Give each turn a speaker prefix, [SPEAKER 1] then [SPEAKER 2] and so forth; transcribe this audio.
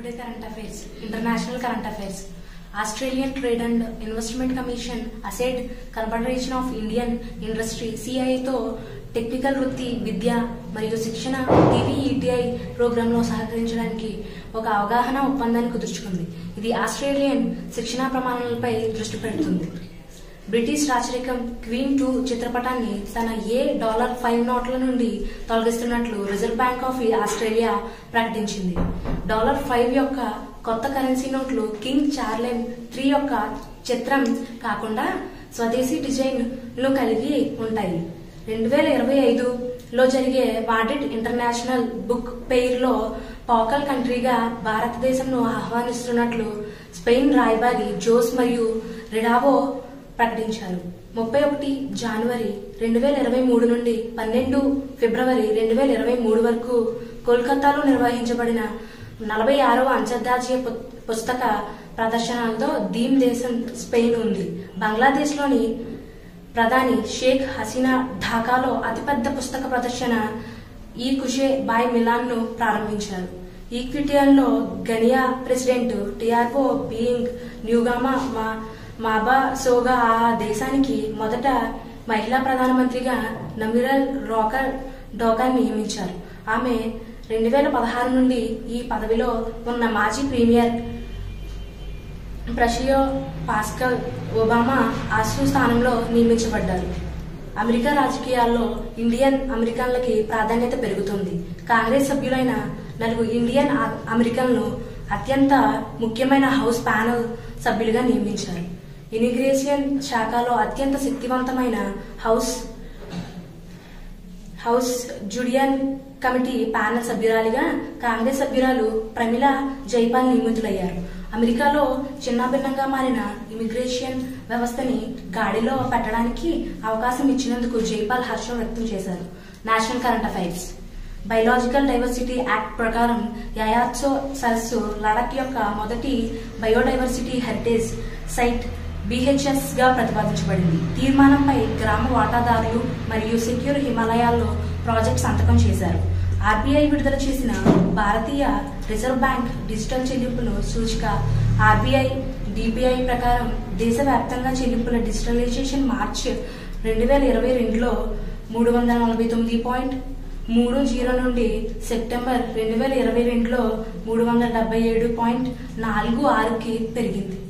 [SPEAKER 1] today current affairs international current affairs Australian trade and investment commission అసెడ్ confederation of Indian industry సిఐతో technical వృత్తి విద్య మరియు శిక్షణ టీవీఈటీఐ ప్రోగ్రాంలో సహకరించడానికి ఒక అవగాహన ఒప్పందాన్ని కుదుర్చుకుంది ఇది ఆస్ట్రేలియన్ శిక్షణా ప్రమాణాలపై దృష్టి పెడుతుంది బ్రిటిష్ రాచరికం క్వీన్ టూ చిత్రపటాన్ని తన ఏ డాలర్ ఫైవ్ నోట్ల నుండి తొలగిస్తున్నట్లు రిజర్వ్ బ్యాంక్ ఆఫ్ ఆస్ట్రేలియా ప్రకటించింది డాలర్ ఫైవ్ యొక్క కొత్త కరెన్సీ నోట్లు కింగ్ చార్లెమ్ త్రీ యొక్క చిత్రం కాకుండా స్వదేశీ డిజైన్ లు కలిగి ఉంటాయి రెండు వేల ఇరవై ఐదులో జరిగే మాడ్రిడ్ ఇంటర్నేషనల్ బుక్ పెయిర్ లో పోకల్ కంట్రీగా భారతదేశంను ఆహ్వానిస్తున్నట్లు స్పెయిన్ రాయబారి జోస్ మరియు రిడావో ప్రకటించారు ముప్పై ఒకటి జనవరి రెండు వేల ఇరవై మూడు నుండి పన్నెండు ఫిబ్రవరి రెండు వేల ఇరవై మూడు వరకు కోల్కతాలో నిర్వహించబడిన నలభై ఆరవ అంతర్జాతీయ పు- పుస్తక ప్రదర్శనలతో దీమ్ దేశం స్పెయిన్ ఉంది బంగ్లాదేశ్లోని ప్రధాని షేక్ హసీనా ఢాకాలో అతిపెద్ద పుస్తక ప్రదర్శన ఈ కుషే బాయ్ మిలాన్ ను ప్రారంభించారు ఈక్విటియన్లో గనియా ప్రెసిడెంట్ టిఆర్ఓ బీయింగ్ న్యూగామా మా మాబా సోగా ఆ దేశానికి మొదట మహిళా ప్రధానమంత్రిగా నమిరల్ రోకర్ డోకా నియమించారు ఆమె రెండు వేల పదహారు నుండి ఈ పదవిలో ఉన్న మాజీ ప్రీమియర్ ప్రషియో పాస్కల్ ఒబామా ఆశ్రు స్థానంలో నియమించబడ్డారు అమెరికా రాజకీయాల్లో ఇండియన్ అమెరికన్లకి ప్రాధాన్యత పెరుగుతుంది కాంగ్రెస్ సభ్యులైన నలుగురు ఇండియన్ ఆ- అమెరికన్లను అత్యంత ముఖ్యమైన హౌస్ ప్యానెల్ సభ్యులుగా నియమించారు ఇమిగ్రేషన్ శాఖలో అత్యంత శక్తివంతమైన house house judiciary committee panel సభ్యురాలిగా కాంగ్రెస్ సభ్యురాలు ప్రమిళ జైపాల్ నియమితులయ్యారు అమెరికాలో చిన్నాభిన్నంగా మారిన ఇమిగ్రేషన్ వ్యవస్థని గాడిలో పెట్టడానికి అవకాశం ఇచ్చినందుకు జైపాల్ హర్షం వ్యక్తం చేశారు national current affairs biological diversity act ప్రకారం యాయాత్సో సరస్సు లడక్ యొక్క మొదటి బయోడైవర్సిటీ హెరిటేజ్ సైట్ బిహెచ్ఎస్ గా ప్రతిపాదించబడింది తీర్మానంపై గ్రామ వాటాదారులు మరియు సెక్యూర్ హిమాలయాల్లో ప్రాజెక్ట్ సంతకం చేశారు ఆర్బీఐ విడుదల చేసిన భారతీయ రిజర్వ్ బ్యాంక్ డిజిటల్ చెల్లింపుల సూచిక ఆర్బీఐ డిబిఐ ప్రకారం దేశవ్యాప్తంగా చెల్లింపుల డిజిటలైజేషన్ మార్చ్ రెండు వేల ఇరవై రెండులో మూడు వందల నలభై తొమ్మిది పాయింట్ మూడు జీరో నుండి సెప్టెంబర్ రెండు వేల ఇరవై రెండులో మూడు వందల డెబ్బై ఏడు పాయింట్ నాలుగు ఆరుకి పెరిగింది